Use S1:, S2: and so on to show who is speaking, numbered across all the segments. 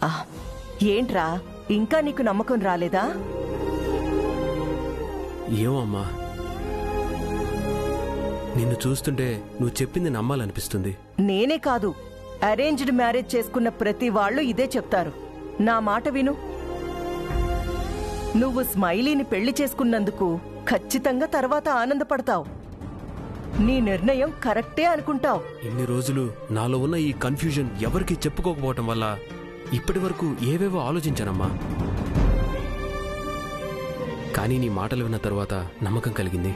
S1: ఆ, ఏంట్రా ఇంకా నీకు నమ్మకం రాలేదా
S2: ఏమమ్మా నిన్ను చూస్తుంటే నువ్వు చెప్పింది నమ్మాలనిపిస్తుంది
S1: నేనే కాదు అరేంజ్డ్ మ్యారేజ్ చేసుకున్న ప్రతి వాళ్ళు ఇదే చెప్తారు నా మాట విను నువ్వు స్మైలీని పెళ్లి చేసుకున్నందుకు ఖచ్చితంగా తర్వాత ఆనందపడతావు నీ నిర్ణయం కరెక్టే అనుకుంటావు
S2: ఇన్ని రోజులు నాలో ఉన్న ఈ కన్ఫ్యూజన్ ఎవరికి చెప్పుకోకపోవటం వల్ల ఇప్పటి వరకు ఏవేవో ఆలోచించానమ్మా కానీ నీ మాటలు విన్న తర్వాత నమ్మకం కలిగింది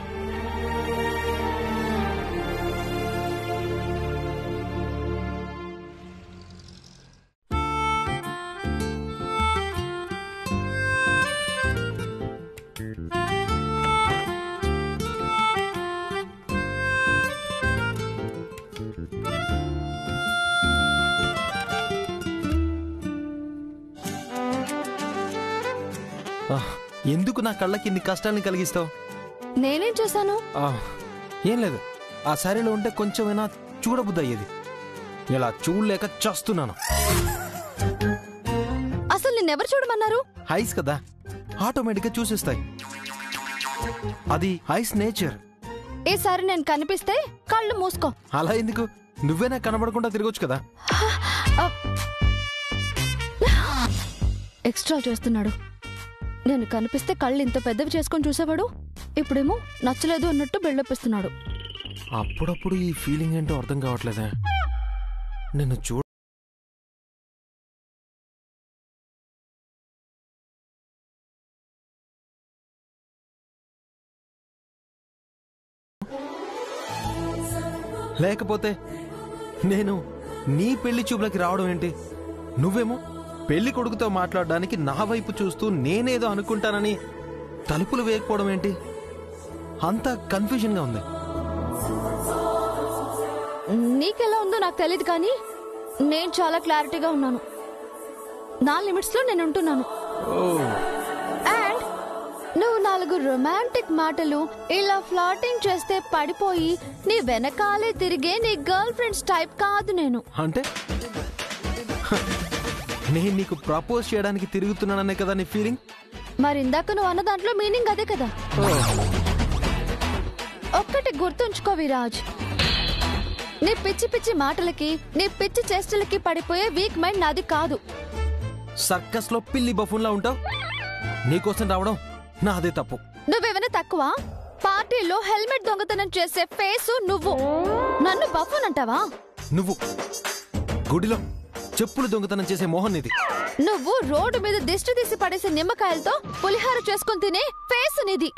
S3: ఆహ్, ఎందుకు నా కళ్ళకి ఇన్ని కష్టాన్ని కలిగిస్తావు
S4: నేనేం చేశాను
S3: ఏం లేదు ఆ శారీలో ఉంటే కొంచెమైనా చూడబుద్ధి అయ్యేది ఇలా చూడలేక చస్తున్నాను
S4: అసలు నిన్నెవరు చూడమన్నారు
S3: ఐస్ కదా ఆటోమేటిక్గా చూసేస్తాయి అది ఐస్ నేచర్
S4: ఈసారి నేను కనిపిస్తే కళ్ళు మూసుకో
S3: అలా ఎందుకు నువ్వేనా కనబడకుండా తిరగొచ్చు కదా
S4: ఎక్స్ట్రా చేస్తున్నాడు నేను కనిపిస్తే కళ్ళు ఇంత పెద్దవి చేసుకొని చూసేవాడు ఇప్పుడేమో నచ్చలేదు అన్నట్టు బెళ్ళొప్పిస్తున్నాడు
S3: అప్పుడప్పుడు ఈ ఫీలింగ్ ఏంటో అర్థం కావట్లేదే నిన్ను చూ లేకపోతే నేను నీ పెళ్లి చూపులకి రావడం ఏంటి నువ్వేమో పెళ్లి కొడుకుతో మాట్లాడడానికి నా వైపు చూస్తూ నేనేదో అనుకుంటానని తలుపులు వేయకపోవడం ఏంటి అంతా కన్ఫ్యూజన్గా ఉంది
S4: నీకెలా ఉందో నాకు తెలియదు కానీ నేను చాలా క్లారిటీగా ఉన్నాను నా లిమిట్స్ లో నేను ఉంటున్నాను అండ్ నువ్వు నాలుగు రొమాంటిక్ మాటలు ఇలా ఫ్లాటింగ్ చేస్తే పడిపోయి నీ వెనకాలే తిరిగే నీ గర్ల్ ఫ్రెండ్స్ టైప్ కాదు నేను
S3: అంటే హ, నేను నీకు ప్రపోజ్ చేయడానికి తిరుగుతున్నాననే కదా నీ ఫీలింగ్
S4: మరి ఇందాక నువ్వు అన్న దాంట్లో మీనింగ్ అదే కదా ఒక్కటి గుర్తుంచుకో విరాజ్ నీ పిచ్చి పిచ్చి మాటలకి నీ పిచ్చి చేష్టలకి పడిపోయే వీక్ మైండ్ నాది కాదు
S3: సర్కస్ లో పిల్లి బఫూన్లా ఉంటావు నీకోసం రావడం నాదే తప్పు
S4: నువ్వేమైనా తక్కువ పార్టీలో హెల్మెట్ దొంగతనం చేసే ఫేసు నువ్వు నన్ను బఫూన్ అంటావా
S3: నువ్వు గుడిలో చెప్పులు దొంగతనం చేసే మోహన్ ఇది
S4: నువ్వు రోడ్డు మీద దిష్టి తీసి పడేసే నిమ్మకాయలతో పులిహార చేసుకుని తినే ఫేస్ నీది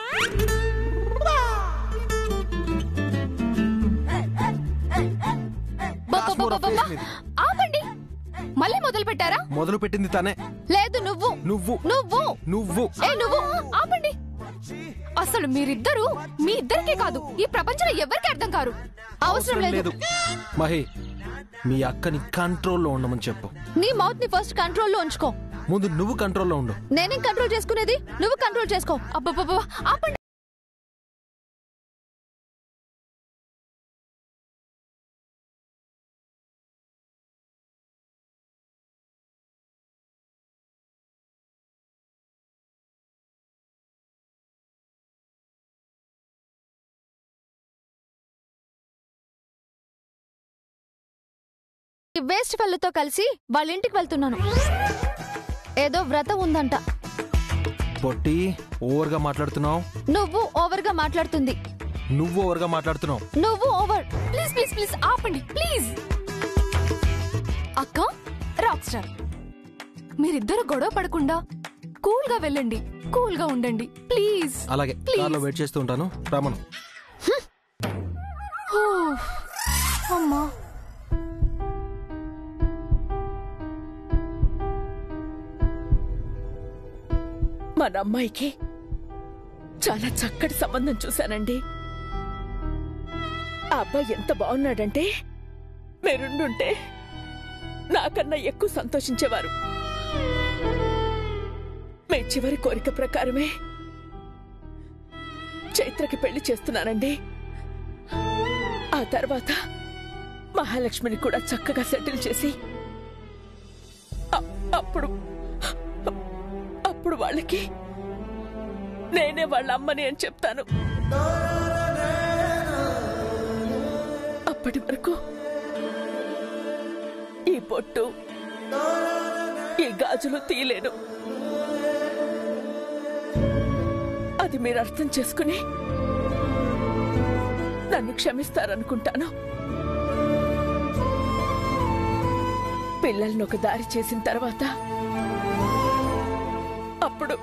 S3: బబ్బబ్బబ్బబ్బ.
S4: ఆపండి మళ్ళీ మొదలు పెట్టారా
S3: మొదలు పెట్టింది తనే
S4: లేదు నువ్వు
S3: నువ్వు
S4: నువ్వు
S3: నువ్వు
S4: ఏ నువ్వు ఆపండి
S5: అసలు మీరిద్దరూ మీ ఇద్దరికే కాదు ఈ ప్రపంచంలో ఎవరికి అర్థం కారు
S4: అవసరం లేదు
S3: మహి మీ అక్కని కంట్రోల్లో ఉండమని చెప్పు
S4: నీ మౌత్ ని ఫస్ట్ కంట్రోల్లో ఉంచుకో
S3: ముందు నువ్వు కంట్రోల్లో ఉండు
S4: నేనేం కంట్రోల్ చేసుకునేది నువ్వు కంట్రోల్ చేసుకో
S5: అబ్బబ్బబ్బా ఆపండి
S4: ఈ వేస్ట్ ఫెల్లతో కలిసి వాళ్ళ ఇంటికి వెళ్తున్నాను ఏదో వ్రతం ఉందంట
S3: పొట్టి ఓవర్గా మాట్లాడుతున్నావు
S4: నువ్వు ఓవర్ గా మాట్లాడుతుంది
S3: నువ్వు ఓవర్గా మాట్లాడుతున్నావు
S4: నువ్వు ఓవర్
S5: ప్లీజ్ ప్లీజ్ ప్లీజ్ ఆపండి ప్లీజ్ అక్క రాక్ స్టార్ మీరిద్దరు గొడవ పడకుండా కూల్ గా వెళ్ళండి కూల్ గా ఉండండి ప్లీజ్
S3: అలాగే
S5: Please.
S3: కార్లో వెయిట్ చేస్తూ ఉంటాను రమను
S5: అమ్మా
S6: మన అమ్మాయికి చాలా చక్కటి సంబంధం చూశానండి ఆ అబ్బాయి ఎంత బాగున్నాడంటే మీరుండుంటే నాకన్నా ఎక్కువ సంతోషించేవారు మీ చివరి కోరిక ప్రకారమే చైత్రకి పెళ్లి చేస్తున్నానండి ఆ తర్వాత మహాలక్ష్మిని కూడా చక్కగా సెటిల్ చేసి ఆ- అప్పుడు అప్పుడు వాళ్ళకి నేనే వాళ్ళ అమ్మని అని చెప్తాను అప్పటి వరకు ఈ పొట్టు ఈ గాజులు తీయలేను అది మీరు అర్థం చేసుకుని నన్ను క్షమిస్తారనుకుంటాను పిల్లల్ని ఒక దారి చేసిన తర్వాత అప్పుడు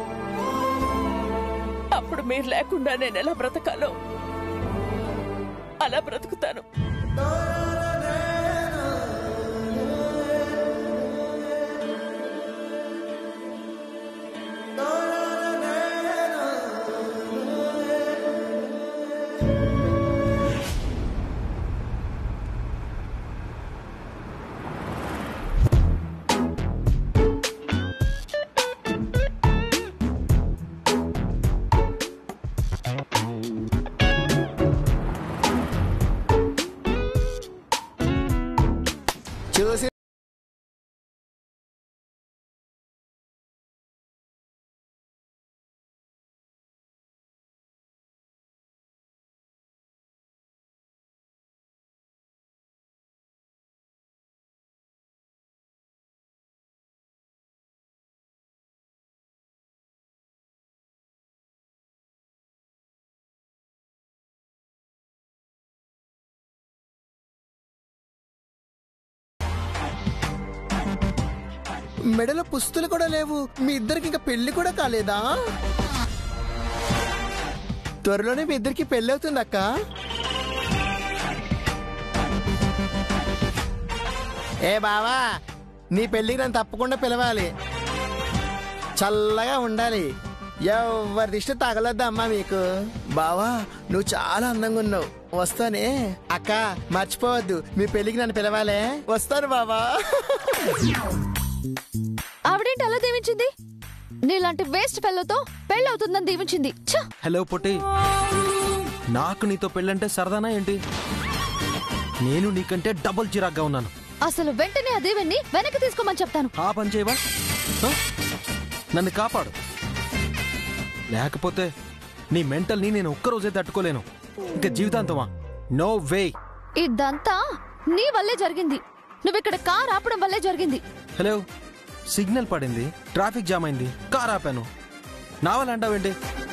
S6: అప్పుడు మీరు లేకుండా నేను ఎలా బ్రతకాలో అలా బ్రతుకుతాను
S7: చూసి మెడలో పుస్తులు కూడా లేవు మీ ఇద్దరికి ఇంకా పెళ్లి కూడా కాలేదా త్వరలోనే మీ ఇద్దరికి పెళ్లి అవుతుంది అక్క ఏ బావా నీ పెళ్లికి నన్ను తప్పకుండా పిలవాలి చల్లగా ఉండాలి ఎవరి దిష్టి తగలొద్దా అమ్మా మీకు బావా నువ్వు చాలా అందంగా ఉన్నావు వస్తానే అక్క మర్చిపోవద్దు మీ పెళ్లికి నన్ను పిలవాలే వస్తాను బావా
S4: ఆవిడేంటి అలా దీవించింది నీలాంటి వేస్ట్ ఫెల్లోతో పెళ్ళి అవుతుందని దీవించింది ఛ!
S3: హలో పొట్టి నాకు నీతో పెళ్ళంటే సరదానా ఏంటి నేను నీకంటే డబుల్ చిరాగ్గా ఉన్నాను
S4: అసలు వెంటనే ఆ దీవెన్ని వెనక్కి తీసుకోమని చెప్తాను
S3: ఆ పని చేయవా ఆ? నన్ను కాపాడు లేకపోతే నీ మెంటల్ని నేను ఒక్కరోజే తట్టుకోలేను ఇంకా జీవితాంతమా నో వే
S4: ఇదంతా నీ వల్లే జరిగింది నువ్వు ఇక్కడ కార్ ఆపడం వల్లే జరిగింది
S3: హలో సిగ్నల్ పడింది ట్రాఫిక్ జామ్ అయింది కార్ ఆపాను నా వల్ల అంటావేంటి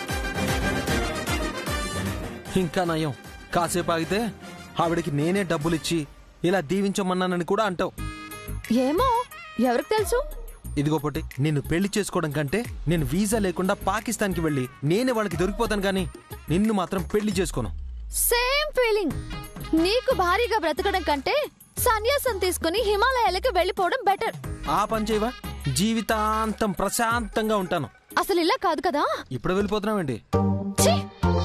S3: ఇంకా నయం కాసేపు ఆగితే ఆవిడకి నేనే డబ్బులిచ్చి ఇలా దీవించమన్నానని కూడా అంటావు
S4: ఏమో ఎవరికి తెలుసు
S3: ఇదిగో పొట్టి నిన్ను పెళ్లి చేసుకోవడం కంటే నేను వీసా లేకుండా పాకిస్తాన్కి వెళ్ళి నేనే వాళ్ళకి దొరికిపోతాను కానీ నిన్ను మాత్రం పెళ్లి చేసుకోను
S4: సేమ్ ఫీలింగ్ నీకు భారీగా బ్రతకడం కంటే సన్యాసం తీసుకుని హిమాలయాలకు వెళ్ళిపోవడం బెటర్
S3: ఆ పని చేయవా జీవితాంతం ప్రశాంతంగా ఉంటాను
S4: అసలు ఇలా కాదు కదా
S3: ఇప్పుడు వెళ్ళిపోతున్నావేంటి
S4: ఛీ!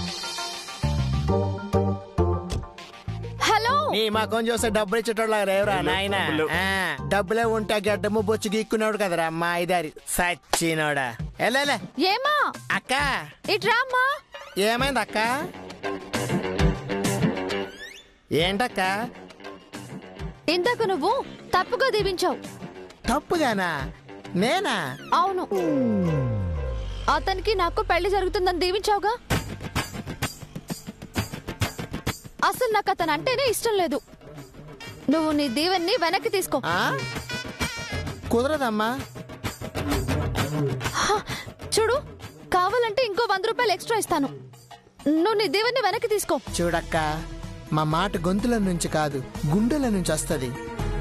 S4: హలో
S7: నీ మకం చూస్తే డబ్బులు ఇచ్చేటోళ్ళ రేవరా నాయన డబ్బులే ఉంటే ఆ గడ్డము బొచ్చు గీక్కున్నాడు కదరా మా ఇదారి సచ్చినోడా ఎల్లెలే
S4: ఏమా
S7: అక్క
S4: ఇట్రామ్మా
S7: ఏమైంది అక్క ఏంటక్క
S4: ఇందాక నువ్వు తప్పుగా దీవించావు
S7: తప్పుగానా నేనా
S4: అవును అతనికి నాకు పెళ్లి జరుగుతుందని దీవించావుగా అసలు నాకు అతను అంటేనే ఇష్టం లేదు నువ్వు నీ దీవెన్ని వెనక్కి తీసుకో
S7: ఆ కుదరదమ్మా
S4: హ, చూడు కావాలంటే ఇంకో వంద రూపాయలు ఎక్స్ట్రా ఇస్తాను నువ్వు నీ దీవెన్ని వెనక్కి తీసుకో
S7: చూడక్క మా మాట గొంతుల నుంచి కాదు గుండెల నుంచి వస్తుంది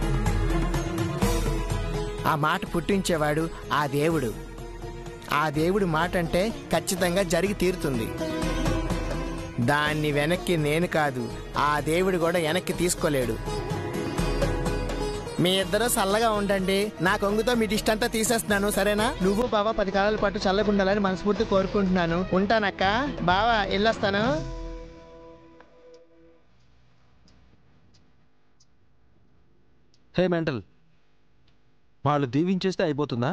S7: ఆ మాట పుట్టించేవాడు ఆ దేవుడు ఆ దేవుడి మాట అంటే ఖచ్చితంగా జరిగి తీరుతుంది దాన్ని వెనక్కి నేను కాదు ఆ దేవుడు కూడా వెనక్కి తీసుకోలేడు మీ ఇద్దరు చల్లగా ఉండండి నా కొంగుతో మీ డిస్ట్ అంతా తీసేస్తున్నాను సరేనా నువ్వు బావా పది కాలాల పాటు చల్లగా ఉండాలని మనస్ఫూర్తి కోరుకుంటున్నాను ఉంటానక్క బావా వెళ్ళొస్తాను
S3: హే మెంటల్ వాళ్ళు దీవించేస్తే అయిపోతుందా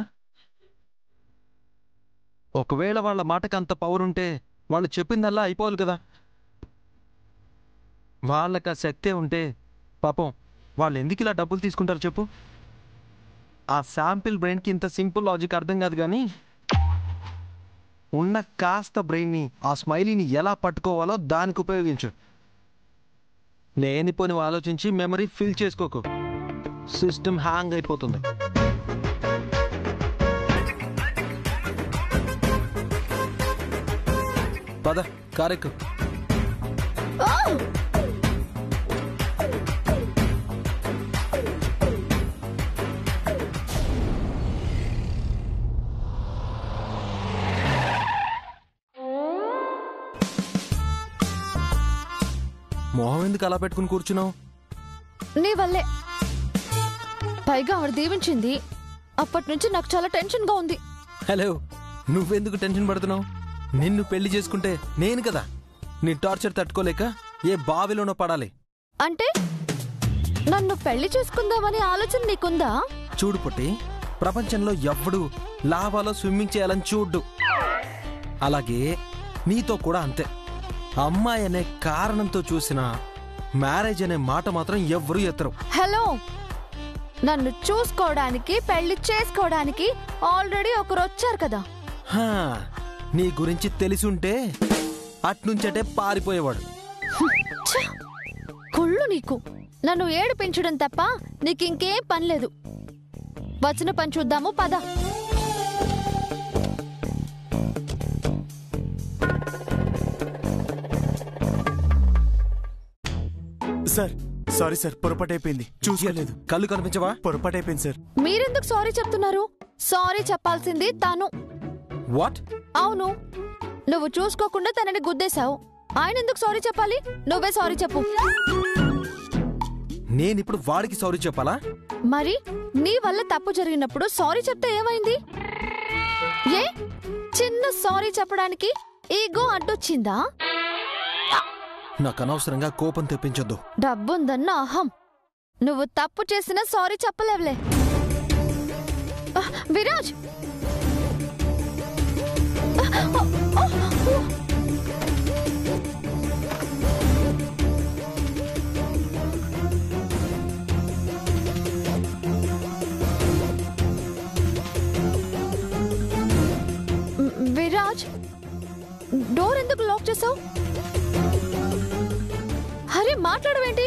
S3: ఒకవేళ వాళ్ళ మాటకి అంత పవర్ ఉంటే వాళ్ళు చెప్పిందల్లా అయిపోవాలి కదా వాళ్ళకి ఆ శక్తే ఉంటే పాపం వాళ్ళు ఎందుకు ఇలా డబ్బులు తీసుకుంటారు చెప్పు ఆ శాంపిల్ బ్రెయిన్కి ఇంత సింపుల్ లాజిక్ అర్థం కాదు కానీ ఉన్న కాస్త బ్రెయిన్ని ఆ స్మైలీని ఎలా పట్టుకోవాలో దానికి ఉపయోగించు లేనిపోని ఆలోచించి మెమరీ ఫిల్ చేసుకోకు సిస్టమ్ హ్యాంగ్ అయిపోతుంది పద కారెక్కు మొహం ఎందుకు అలా పెట్టుకుని కూర్చున్నావు
S4: నీ వల్లే పైగా ఆవిడ దీవించింది అప్పటి నుంచి నాకు చాలా టెన్షన్ గా ఉంది
S3: హలో నువ్వెందుకు టెన్షన్ పడుతున్నావు నిన్ను పెళ్లి చేసుకుంటే నేను కదా నీ టార్చర్ తట్టుకోలేక ఏ బావిలోనో పడాలి
S4: అంటే నన్ను పెళ్లి చేసుకుందామని ఆలోచన నీకుందా
S3: చూడు పుట్టి ప్రపంచంలో ఎవ్వడు లావాలో స్విమ్మింగ్ చేయాలని చూడ్డు అలాగే నీతో కూడా అంతే అమ్మాయి అనే కారణంతో చూసిన మ్యారేజ్ అనే మాట మాత్రం ఎవ్వరూ ఎత్తరు
S4: హలో నన్ను చూసుకోవడానికి పెళ్లి చేసుకోవడానికి ఆల్రెడీ ఒకరు వచ్చారు కదా
S3: హా, నీ గురించి తెలిసుంటే అట్నుంచటే పారిపోయేవాడు
S4: ఛ! కుళ్ళు నీకు నన్ను ఏడిపించడం తప్ప నీకింకేం పని లేదు వచ్చిన పని చూద్దాము పద
S8: సార్ సారీ సార్ పొరపాటు అయిపోయింది చూసుకోలేదు
S3: కళ్ళు కనిపించవా
S8: పొరపాటు అయిపోయింది సార్
S4: మీరెందుకు సారీ చెప్తున్నారు సారీ చెప్పాల్సింది తాను
S3: వాట్
S4: అవును నువ్వు చూసుకోకుండా తనని గుద్దేశావు ఆయన ఎందుకు సారీ చెప్పాలి నువ్వే సారీ చెప్పు
S3: నేనిప్పుడు వాడికి సారీ చెప్పాలా
S4: మరి నీ వల్ల తప్పు జరిగినప్పుడు సారీ చెప్తే ఏమైంది ఏ చిన్న సారీ చెప్పడానికి ఈగో అడ్డొచ్చిందా
S3: నాకు అనవసరంగా కోపం తెప్పించొద్దు
S4: డబ్బుందన్న అహం నువ్వు తప్పు చేసినా సారీ చెప్పలేవులే ఆ, విరాజ్ విరాజ్ డోర్ ఎందుకు లాక్ చేసావు అరే మాట్లాడవేంటి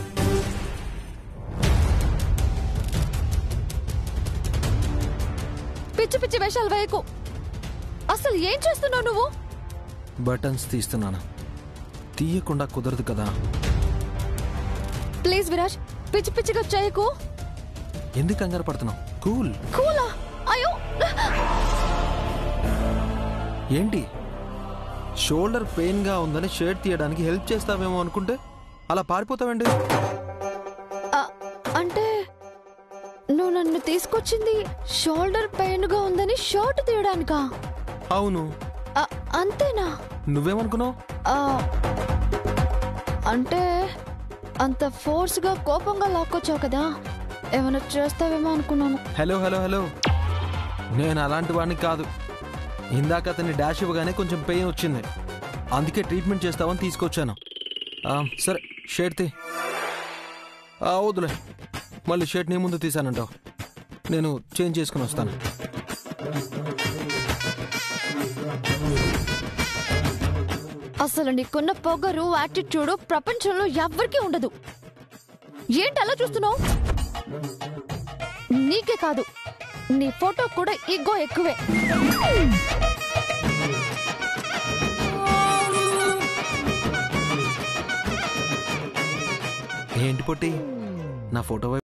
S4: పిచ్చి పిచ్చి వేషాలు వేయకు అసలు ఏం చేస్తున్నావు నువ్వు
S3: బటన్స్ తీస్తున్నాను తీయకుండా కుదరదు కదా
S4: ప్లీజ్ విరాజ్ పిచ్చి పిచ్చిగా చేయకు
S3: ఎందుకు కంగారు పడుతున్నావు కూల్
S4: కూలా అయ్యో
S3: ఏంటి షోల్డర్ పెయిన్ గా ఉందని షర్ట్ తీయడానికి హెల్ప్ చేస్తావేమో అనుకుంటే అలా పారిపోతావండి
S4: ఆ, అంటే నువ్వు నన్ను తీసుకొచ్చింది షోల్డర్ పెయిన్ గా ఉందని షర్ట్ తీయడానికా
S3: అవును
S4: ఆ, అంతేనా
S3: నువ్వేమనుకున్నావు
S4: ఆ, అంటే అంత ఫోర్స్ గా కోపంగా లాక్కొచ్చావు కదా ఏమైనా చేస్తావేమో అనుకున్నాను
S3: హలో హలో హలో నేను అలాంటి వాడిని కాదు ఇందాక అతన్ని డాష్ ఇవ్వగానే కొంచెం పెయిన్ వచ్చింది అందుకే ట్రీట్మెంట్ చేస్తామని తీసుకొచ్చాను ఆ, సరే షర్ట్ తీ ఆ, వద్దులే మళ్ళీ షర్ట్ నీ ముందు తీసానంటావు నేను చేంజ్ చేసుకుని వస్తాను
S4: అసలు నీకున్న పొగరు యాటిట్యూడ్ ప్రపంచంలో ఎవ్వరికీ ఉండదు ఏంటి అలా చూస్తున్నావు నీకే కాదు నీ ఫోటో కూడా ఇగో ఎక్కువే
S3: ఏంటి పొట్టి నా ఫోటో వైపు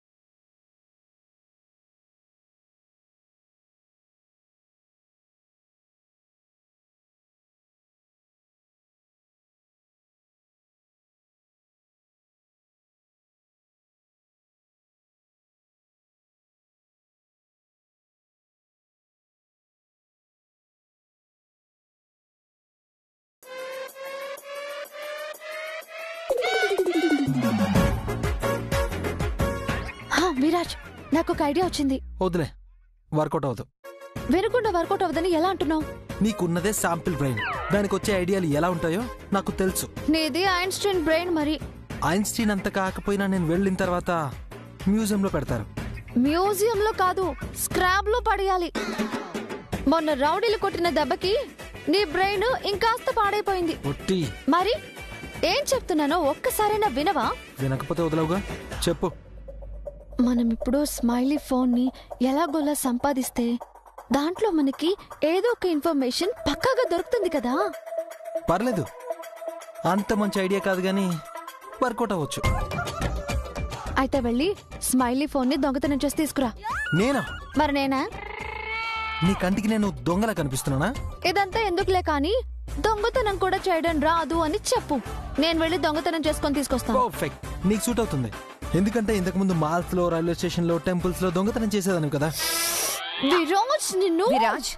S4: హా, విరాజ్ నాకు ఒక ఐడియా వచ్చింది
S3: వద్దులే వర్కౌట్ అవ్వదు
S4: వినకుండా వర్కౌట్ అవ్వదని ఎలా అంటున్నావు
S3: నీకున్నదే శాంపిల్ బ్రెయిన్ దానికి వచ్చే ఐడియాలు ఎలా ఉంటాయో నాకు తెలుసు
S4: నీది ఐన్స్టీన్ బ్రెయిన్ మరి
S3: ఐన్స్టీన్ అంత కాకపోయినా నేను వెళ్ళిన తర్వాత మ్యూజియంలో పెడతారు
S4: మ్యూజియంలో కాదు స్క్రాబ్ లో పడేయాలి మొన్న రౌడీలు కొట్టిన దెబ్బకి నీ బ్రెయిన్ ఇంకాస్త పాడైపోయింది
S3: ఒట్టి
S4: మరి ఏం చెప్తున్నానో ఒక్కసారైనా వినవా
S3: వినకపోతే వదలవుగా చెప్పు
S4: మనం ఇప్పుడు స్మైలీ ఫోన్ ని ఎలాగోలా సంపాదిస్తే దాంట్లో మనకి ఏదో ఒక ఇన్ఫర్మేషన్ పక్కాగా దొరుకుతుంది కదా
S3: పర్లేదు అంత మంచి ఐడియా కాదు కానీ వర్కౌట్ అవ్వచ్చు
S4: అయితే వెళ్ళి స్మైలీ ఫోన్ ని దొంగతనం చేసి తీసుకురా
S3: నేనా
S4: మరి నేనా
S3: నీ కంటికి నేను దొంగలా కనిపిస్తున్నానా
S4: ఇదంతా ఎందుకులే కానీ దొంగతనం కూడా చేయడం రాదు అని చెప్పు నేను వెళ్ళి దొంగతనం చేసుకొని తీసుకొస్తాను
S3: పర్ఫెక్ట్ నీకు సూట్ అవుతుంది ఎందుకంటే ఇంతకుముందు మాల్స్ లో రైల్వే స్టేషన్ లో టెంపుల్స్ లో దొంగతనం చేసేదాన్ని కదా
S4: విరాజ్ నిన్ను
S6: విరాజ్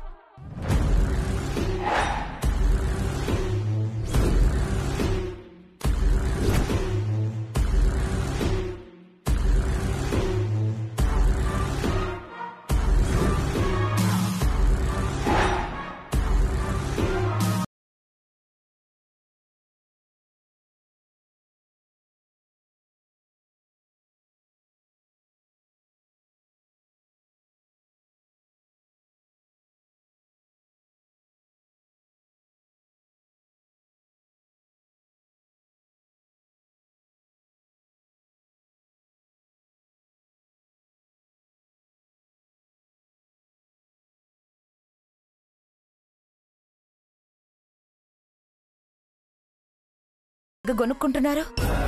S6: గొనుక్కుంటున్నారు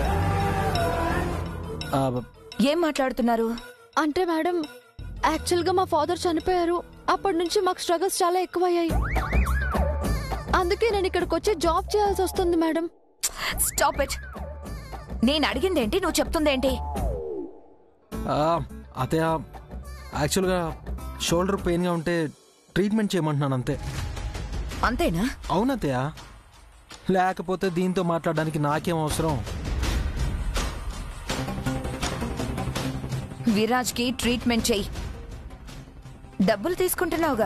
S3: ఆ,
S6: ఏం మాట్లాడుతున్నారు
S4: అంటే మేడం యాక్చువల్ గా మా ఫాదర్ చనిపోయారు అప్పటి నుంచి మాకు స్ట్రగుల్స్ చాలా ఎక్కువయ్యాయి అందుకే నేను ఇక్కడికి వచ్చి జాబ్ చేయాల్సి వస్తుంది మేడం
S6: స్టాప్ ఇట్ నేను అడిగిందేంటి నువ్వు చెప్తుందేంటి
S3: ఆ, అతయ్య యాక్చువల్గా షోల్డర్ పెయిన్గా ఉంటే ట్రీట్మెంట్ చేయమంటున్నాను అంతే
S6: అంతేనా
S3: అవునతయ్య లేకపోతే దీంతో మాట్లాడడానికి నాకేం అవసరం
S6: విరాజ్ కి ట్రీట్మెంట్ చెయ్యి డబ్బులు తీసుకుంటున్నావుగా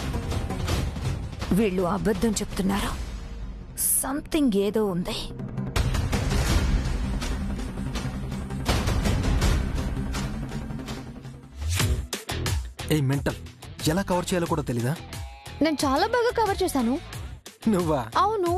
S6: వీళ్ళు అబద్ధం చెప్తున్నారు సంథింగ్ ఏదో ఉంది
S3: ఏ మెంటల్ ఎలా కవర్ చేయాలో కూడా తెలీదా
S4: నేను చాలా బాగా కవర్ చేశాను
S3: నువ్వా
S4: అవును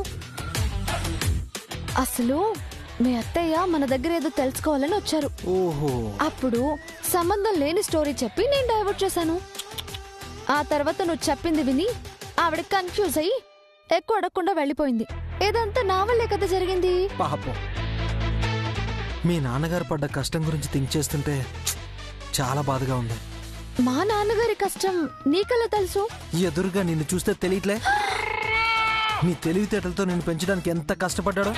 S4: అసలు మీ అత్తయ్య మన దగ్గర ఏదో తెలుసుకోవాలని వచ్చారు
S3: ఓహో
S4: అప్పుడు సంబంధం లేని స్టోరీ చెప్పి నేను డైవర్ట్ చేశాను ఆ తర్వాత నువ్వు చెప్పింది విని ఆవిడ కన్ఫ్యూజ్ అయ్యి ఎక్కువ అడగకుండా వెళ్ళిపోయింది ఇదంతా నా వల్లే కదా జరిగింది
S3: పాపం మీ నాన్నగారు పడ్డ కష్టం గురించి థింక్ చేస్తుంటే చాలా బాధగా ఉంది
S4: మా నాన్నగారి కష్టం నీకలా తెలుసు
S3: ఎదురుగా నిన్ను చూస్తే తెలియట్లే నీ తెలివితేటలతో నిన్ను పెంచడానికి ఎంత కష్టపడ్డాడో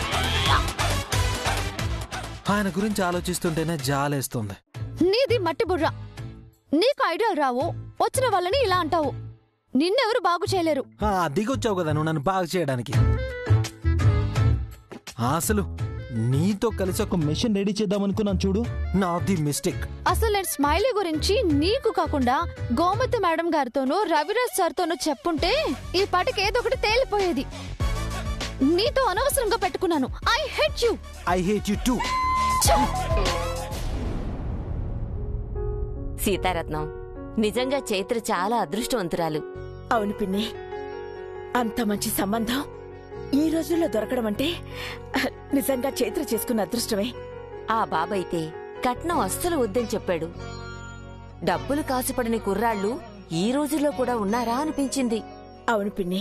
S3: ఆయన గురించి ఆలోచిస్తుంటేనే జాలేస్తుంది
S4: నీది మట్టి బుర్ర నీకు ఐడియాలు రావు వచ్చిన వాళ్ళని ఇలా అంటావు నిన్నెవరు బాగు చేయలేరు
S3: ఆ, దిగొచ్చావు కదా నువ్వు నన్ను బాగా చేయడానికి అసలు నీతో కలిసి ఒక మెషిన్ రెడీ చేద్దాం అనుకున్నాను చూడు నాది మిస్టేక్
S4: అసలు నేను స్మైలీ గురించి నీకు కాకుండా గోమతి మేడం గారితోనూ రవిరాజ్ సార్తోనూ చెప్పుంటే ఈ పాటికి ఏదో ఒకటి తేలిపోయేది నీతో అనవసరంగా పెట్టుకున్నాను I hate you
S3: I hate you too
S9: Sitaratnam నిజంగా చైత్ర చాలా అదృష్టవంతురాలు
S6: అవును పిన్ని అంత మంచి సంబంధం ఈ రోజుల్లో దొరకడం అంటే అహ్, నిజంగా చైత్ర చేసుకున్న అదృష్టమే
S9: ఆ బాబైతే కట్నం అస్సలు వద్దని చెప్పాడు డబ్బులు కాసుపడని కుర్రాళ్ళు ఈ రోజుల్లో కూడా ఉన్నారా అనిపించింది
S6: అవును పిన్ని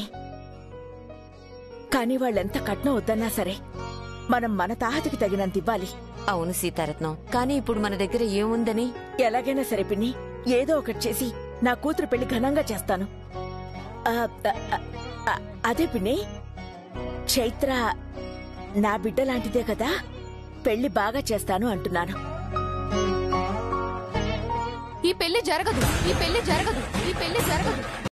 S6: కానీ వాళ్ళెంత కట్నం వద్దన్నా సరే మనం మన తాహతికి తగినంత ఇవ్వాలి
S9: అవును సీతారత్నం కానీ ఇప్పుడు మన దగ్గర ఏముందని
S6: ఎలాగైనా సరే పిన్ని ఏదో ఒకటి చేసి నా కూతురు పెళ్లి ఘనంగా చేస్తాను ఆ, ఆ, ఆ, అదే పిన్ని చైత్ర నా బిడ్డ లాంటిదే కదా పెళ్లి బాగా చేస్తాను అంటున్నాను
S5: ఈ పెళ్లి జరగదు ఈ పెళ్లి జరగదు ఈ పెళ్లి జరగదు